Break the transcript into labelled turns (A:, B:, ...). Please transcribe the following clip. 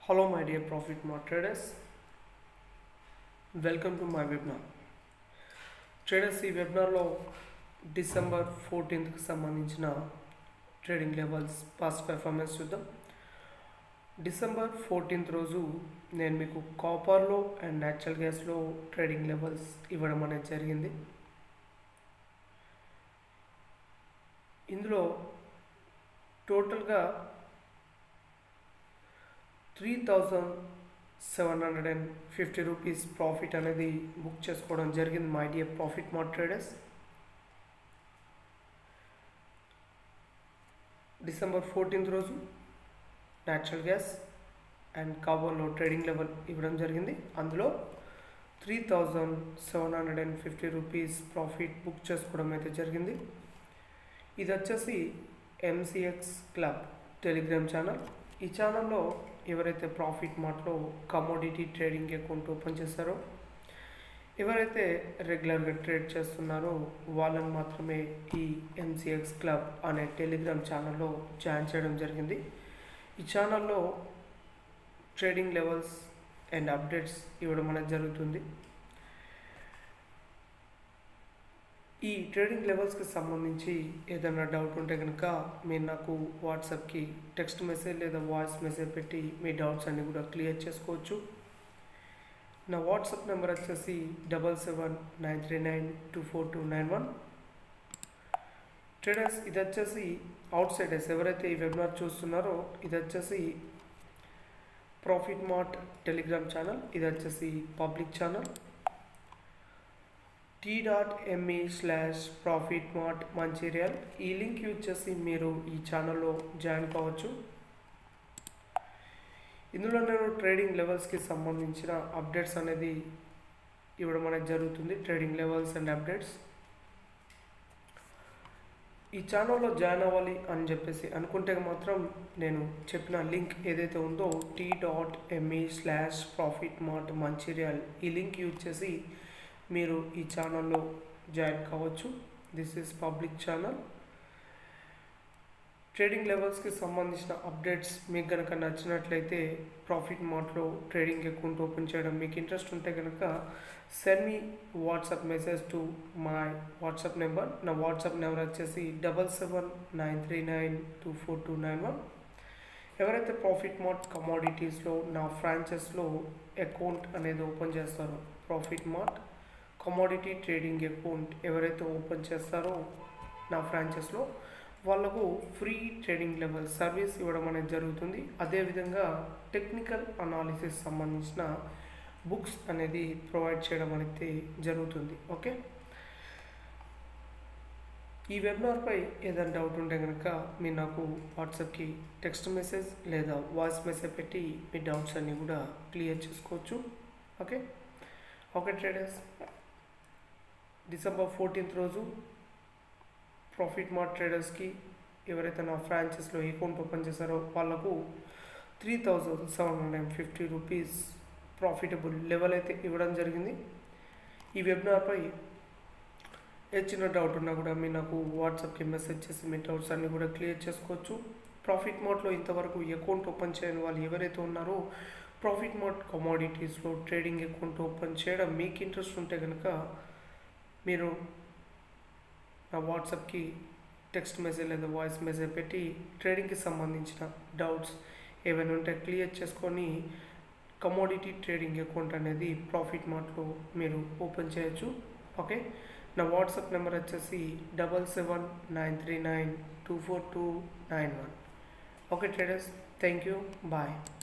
A: Hello, my dear Profit More traders. Welcome to my webinar traders ఈ వెబినార్లో December ఫోర్టీన్త్కి సంబంధించిన ట్రేడింగ్ లెవెల్స్ పాస్ట్ పెర్ఫార్మెన్స్ చూద్దాం December fourteenth రోజు నేను మీకు కాపర్లో అండ్ న్యాచురల్ గ్యాస్లో ట్రేడింగ్ లెవెల్స్ ఇవ్వడం అనేది జరిగింది ఇందులో టోటల్గా three thousand seven hundred and fifty rupees profit అనేది బుక్ చేసుకోవడం జరిగింది my dear Profit Mart traders December fourteenth రోజు న్యాచురల్ గ్యాస్ అండ్ కాబోలో ట్రేడింగ్ లెవెల్ ఇవ్వడం జరిగింది అందులో three thousand seven hundred and fifty rupees profit book చేసుకోవడం అయితే జరిగింది ఇది వచ్చేసి ఎంసీఎక్స్ క్లబ్ టెలిగ్రామ్ ఛానల్ ఈ ఛానల్లో ఎవరైతే ప్రాఫిట్ మార్ట్లో కమోడిటీ ట్రేడింగ్ అకౌంట్ ఓపెన్ చేస్తారో ఎవరైతే రెగ్యులర్గా ట్రేడ్ చేస్తున్నారో వాళ్ళని మాత్రమే ఈ ఎంసీఎక్స్ క్లబ్ అనే టెలిగ్రామ్ ఛానల్లో జాయిన్ చేయడం జరిగింది ఈ ఛానల్లో ట్రేడింగ్ లెవెల్స్ అండ్ అప్డేట్స్ ఇవ్వడం అనేది జరుగుతుంది ఈ ట్రేడింగ్ లెవెల్స్కి సంబంధించి ఏదైనా డౌట్ ఉంటే కనుక మీరు నాకు వాట్సాప్కి టెక్స్ట్ మెసేజ్ లేదా వాయిస్ మెసేజ్ పెట్టి మీ డౌట్స్ అన్నీ కూడా క్లియర్ చేసుకోవచ్చు నా వాట్సాప్ నెంబర్ వచ్చేసి double seven nine three nine two four two nine one traders ఇది వచ్చేసి అవుట్ సైడర్స్ ఎవరైతే ఈ వెబినార్ చూస్తున్నారో ఇది వచ్చేసి ప్రాఫిట్ మార్ట్ టెలిగ్రామ్ ఛానల్ ఇది వచ్చేసి public channel T dot M E slash Profit Mart Mancherial ఈ లింక్ యూజ్ చేసి మీరు ఈ ఛానల్లో జాయిన్ కావచ్చు ఇందులో నేను ట్రేడింగ్ లెవెల్స్కి సంబంధించిన అప్డేట్స్ అనేది ఇవ్వడం అనేది జరుగుతుంది ట్రేడింగ్ లెవెల్స్ అండ్ అప్డేట్స్ ఈ ఛానల్లో జాయిన్ అవ్వాలి అని చెప్పేసి అనుకుంటే మాత్రం నేను చెప్పిన లింక్ ఏదైతే ఉందో T dot M E slash Profit Mart Mancherial ఈ లింక్ యూజ్ చేసి మీరు ఈ ఛానల్లో జాయిన్ కావచ్చు this is public channel trading లెవెల్స్కి సంబంధించిన అప్డేట్స్ మీకు కనుక నచ్చినట్లయితే ప్రాఫిట్ మార్ట్లో ట్రేడింగ్ అకౌంట్ ఓపెన్ చేయడం మీకు ఇంట్రెస్ట్ ఉంటే కనుక సెండ్ మీ WhatsApp message to my WhatsApp number నా వాట్సాప్ నెంబర్ వచ్చేసి double seven nine three nine two four two nine one ఎవరైతే ప్రాఫిట్ మార్ట్ కమోడిటీస్లో నా ఫ్రాంచైస్లో అకౌంట్ అనేది ఓపెన్ చేస్తారో Profit Mart commodity trading account ఎవరైతే ఓపెన్ చేస్తారో నా ఫ్రాంచైస్లో వాళ్ళకు ఫ్రీ ట్రేడింగ్ లెవెల్ సర్వీస్ ఇవ్వడం అనేది జరుగుతుంది అదేవిధంగా టెక్నికల్ అనాలిసిస్ సంబంధించిన బుక్స్ అనేది ప్రొవైడ్ చేయడం అనేది జరుగుతుంది ఓకే ఈ వెబినార్పై ఏదైనా డౌట్ ఉంటే కనుక మీరు నాకు వాట్సాప్కి టెక్స్ట్ మెసేజ్ లేదా వాయిస్ మెసేజ్ పెట్టి మీ డౌట్స్ అన్నీ కూడా క్లియర్ చేసుకోవచ్చు okay okay traders December fourteenth రోజు ప్రాఫిట్ మార్ట్ ట్రేడర్స్కి ఎవరైతే నా ఫ్రాంచైస్లో అకౌంట్ ఓపెన్ చేశారో వాళ్ళకు three thousand seven hundred and fifty rupees profitable level అయితే ఇవ్వడం జరిగింది ఈ వెబినార్పై ఏ చిన్న డౌట్ ఉన్నా కూడా మీరు నాకు వాట్సాప్కి మెసేజ్ చేసి మీ డౌట్స్ అన్నీ కూడా క్లియర్ చేసుకోవచ్చు ప్రాఫిట్ మోడ్లో ఇంతవరకు అకౌంట్ ఓపెన్ చేయని వాళ్ళు ఎవరైతే ఉన్నారో ప్రాఫిట్ మోడ్ కమోడిటీస్లో ట్రేడింగ్ అకౌంట్ ఓపెన్ చేయడం మీకు ఇంట్రెస్ట్ ఉంటే కనుక మీరు నా వాట్సాప్కి టెక్స్ట్ మెసేజ్ లేదా వాయిస్ మెసేజ్ పెట్టి ట్రేడింగ్కి సంబంధించిన డౌట్స్ ఏమైనా ఉంటే క్లియర్ చేసుకొని కమోడిటీ ట్రేడింగ్ అకౌంట్ అనేది ప్రాఫిట్ మార్ట్లో మీరు ఓపెన్ చేయొచ్చు ఓకే నా వాట్సాప్ నెంబర్ వచ్చేసి double seven nine three nine two four two nine one okay traders thank you bye